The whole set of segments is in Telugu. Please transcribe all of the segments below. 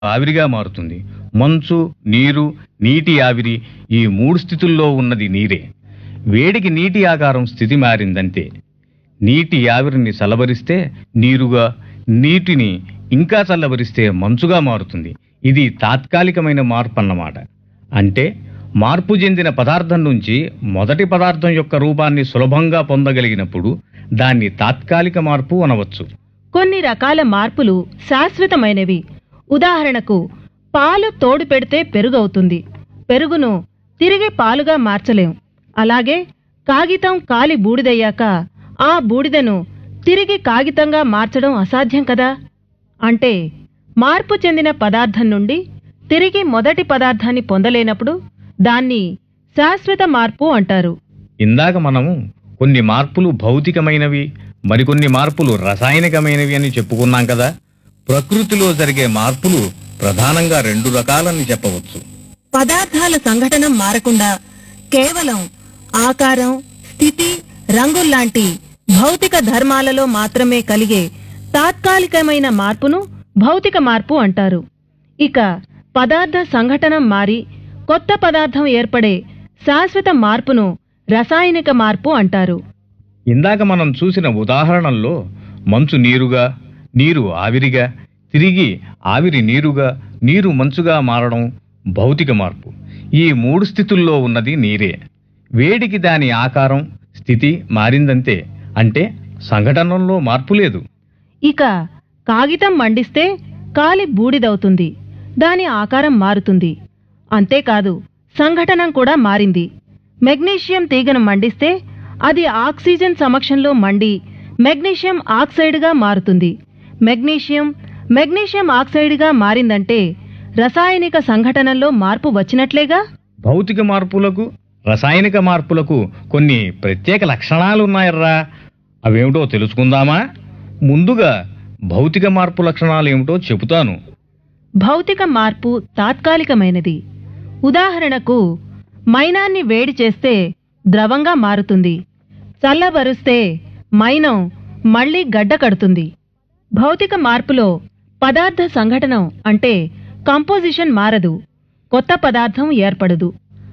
ఆవిరిగా మారుతుంది మంచు నీరు నీటి ఆవిరి ఈ మూడు స్థితుల్లో ఉన్నది నీరే వేడికి నీటి ఆకారం స్థితి మారిందంతే నీటి ఆవిరిని చల్లబరిస్తే నీరుగా నీటిని ఇంకా చల్లబరిస్తే మంచుగా మారుతుంది ఇది తాత్కాలికమైన మార్పు అన్నమాట అంటే మార్పు చెందిన పదార్థం నుంచి మొదటి పదార్థం యొక్క రూపాన్ని సులభంగా పొందగలిగినప్పుడు దాన్ని తాత్కాలిక మార్పు అనవచ్చు కొన్ని రకాల మార్పులు శాశ్వతమైనవి ఉదాహరణకు పాలు తోడు పెడితే పెరుగవుతుంది పెరుగును తిరిగి పాలుగా మార్చలేం అలాగే కాగితం కాలి బూడిదయ్యాక ఆ బూడిదను తిరిగి కాగితంగా మార్చడం అసాధ్యం కదా అంటే మార్పు చెందిన పదార్థం నుండి తిరిగి మొదటి పదార్థాన్ని పొందలేనప్పుడు దాన్ని శాశ్వత మార్పు అంటారు ఇందాక మనము కొన్ని మార్పులు భౌతికమైనవి మరికొన్ని మార్పులు రసాయనికమైనవి అని చెప్పుకున్నాం కదా ప్రకృతిలో జరిగే మార్పులు ప్రధానంగా రెండు రకాలని చెప్పవచ్చు పదార్థాల సంఘటన మారకుండా కేవలం ఆకారం స్థితి రంగుల్లాంటి భౌతిక ధర్మాలలో మాత్రమే కలిగే తాత్కాలికమైన మార్పును భౌతిక మార్పు అంటారు ఇక పదార్థ సంఘటన మారి కొత్త పదార్థం ఏర్పడే శాశ్వత మార్పును రసాయనిక మార్పు అంటారు ఇందాక మనం చూసిన ఉదాహరణల్లో మంచు నీరుగా నీరు ఆవిరిగా తిరిగి ఆవిరి నీరుగా నీరు మంచుగా మారడం భౌతిక మార్పు ఈ మూడు స్థితుల్లో ఉన్నది నీరే వేడికి దాని ఆకారం స్థితి మారిందంతే అంటే సంఘటనలో మార్పు లేదు ఇక కాగితం మండిస్తే కాలి బూడిదవుతుంది దాని ఆకారం మారుతుంది అంతేకాదు సంఘటనం కూడా మారింది మెగ్నీషియం తీగను మండిస్తే అది ఆక్సిజన్ సమక్షంలో మండి మెగ్నీషియం ఆక్సైడ్గా మారుతుంది మెగ్నీషియం మెగ్నీషియం ఆక్సైడ్గా మారిందంటే రసాయనిక సంఘటనలో మార్పు వచ్చినట్లేగా భౌతిక మార్పులకు రసాయనిక మార్పులకు కొన్ని ప్రత్యేక లక్షణాలు ఉన్నాయర్రా అవేమిటో తెలుసుకుందామా ముందుగా భౌతిక మార్పు లక్షణాలు ఏమిటో చెబుతాను భౌతిక మార్పు తాత్కాలికమైనది ఉదాహరణకు మైనాన్ని వేడి చేస్తే ద్రవంగా మారుతుంది చల్లబరుస్తే మైనం మళ్ళీ గడ్డ కడుతుంది భౌతిక మార్పులో పదార్థ సంఘటనం అంటే కంపోజిషన్ మారదు కొత్త పదార్థం ఏర్పడదు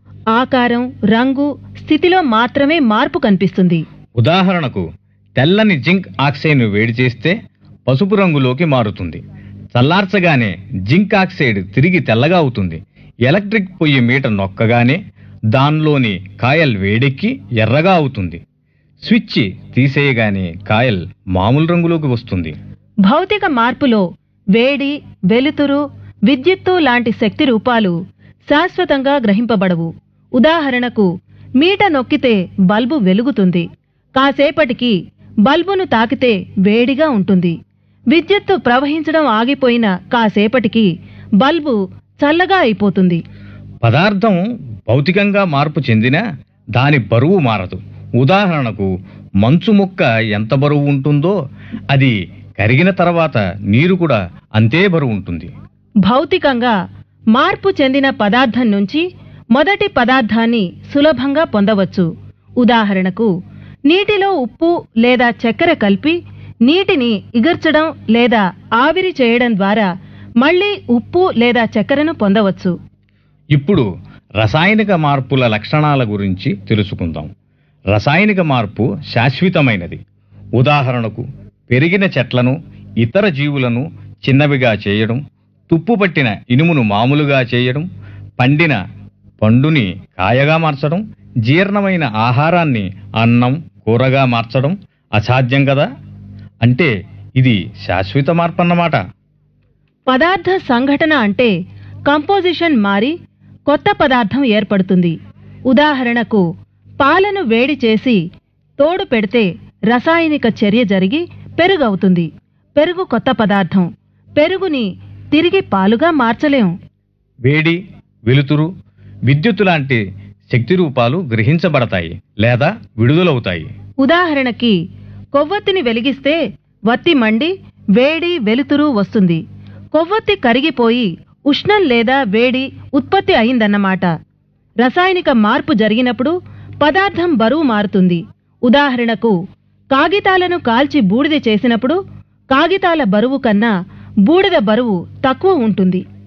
ఆకారం రంగు స్థితిలో మాత్రమే మార్పు కనిపిస్తుంది ఉదాహరణకు తెల్లని జింక్ ఆక్సైడ్ను వేడి చేస్తే పసుపు రంగులోకి మారుతుంది చల్లార్చగానే జింక్ ఆక్సైడ్ తిరిగి తెల్లగా అవుతుంది ఎలక్ట్రిక్ పొయ్యి మీట నొక్కగానే దానిలోని కాయల్ వేడెక్కి ఎర్రగా అవుతుంది స్విచ్ తీసేయగానే కాయల్ మామూలు రంగులోకి వస్తుంది భౌతిక మార్పులో వేడి వెలుతురు విద్యుత్తు లాంటి శక్తి రూపాలు శాశ్వతంగా గ్రహింపబడవు ఉదాహరణకు మీట నొక్కితే బల్బు వెలుగుతుంది కాసేపటికి బల్బును తాకితే వేడిగా ఉంటుంది విద్యుత్తు ప్రవహించడం ఆగిపోయిన కాసేపటికి బల్బు చల్లగా అయిపోతుంది పదార్థం భౌతికంగా మార్పు చెందినా దాని బరువు మారదు ఉదాహరణకు మంచు ముక్క ఎంత బరువు ఉంటుందో అది కరిగిన తర్వాత నీరు కూడా అంతే బరువు ఉంటుంది భౌతికంగా మార్పు చెందిన పదార్థం నుంచి మొదటి పదార్థాన్ని సులభంగా పొందవచ్చు ఉదాహరణకు నీటిలో ఉప్పు లేదా చక్కెర కలిపి నీటిని ఇగర్చడం లేదా ఆవిరి చేయడం ద్వారా మళ్ళీ ఉప్పు లేదా చక్కెరను పొందవచ్చు ఇప్పుడు రసాయనిక మార్పుల లక్షణాల గురించి తెలుసుకుందాం రసాయనిక మార్పు శాశ్వతమైనది ఉదాహరణకు పెరిగిన చెట్లను ఇతర జీవులను చిన్నవిగా చేయడం తుప్పు పట్టిన ఇనుమును మామూలుగా చేయడం పండిన పండుని కాయగా మార్చడం జీర్ణమైన ఆహారాన్ని అన్నం కూరగా మార్చడం అసాధ్యం కదా అంటే ఇది శాశ్వత మార్పు అన్నమాట పదార్థ సంఘటన అంటే కంపోజిషన్ మారి కొత్త పదార్థం ఏర్పడుతుంది ఉదాహరణకు పాలను వేడి చేసి తోడు పెడితే రసాయనిక చర్య జరిగి పెరుగు అవుతుంది పెరుగు కొత్త పదార్థం పెరుగుని తిరిగి పాలుగా మార్చలేం వేడి వెలుతురు విద్యుత్తు లాంటి శక్తి రూపాలు గ్రహించబడతాయి లేదా విడుదలవుతాయి ఉదాహరణకి కొవ్వొత్తిని వెలిగిస్తే వత్తి మండి వేడి వెలుతురు వస్తుంది కొవ్వొత్తి కరిగిపోయి ఉష్ణం లేదా వేడి ఉత్పత్తి అయిందన్నమాట రసాయనిక మార్పు జరిగినప్పుడు పదార్థం బరువు మారుతుంది ఉదాహరణకు కాగితాలను కాల్చి బూడిద చేసినప్పుడు కాగితాల బరువు కన్నా బూడిద బరువు తక్కువ ఉంటుంది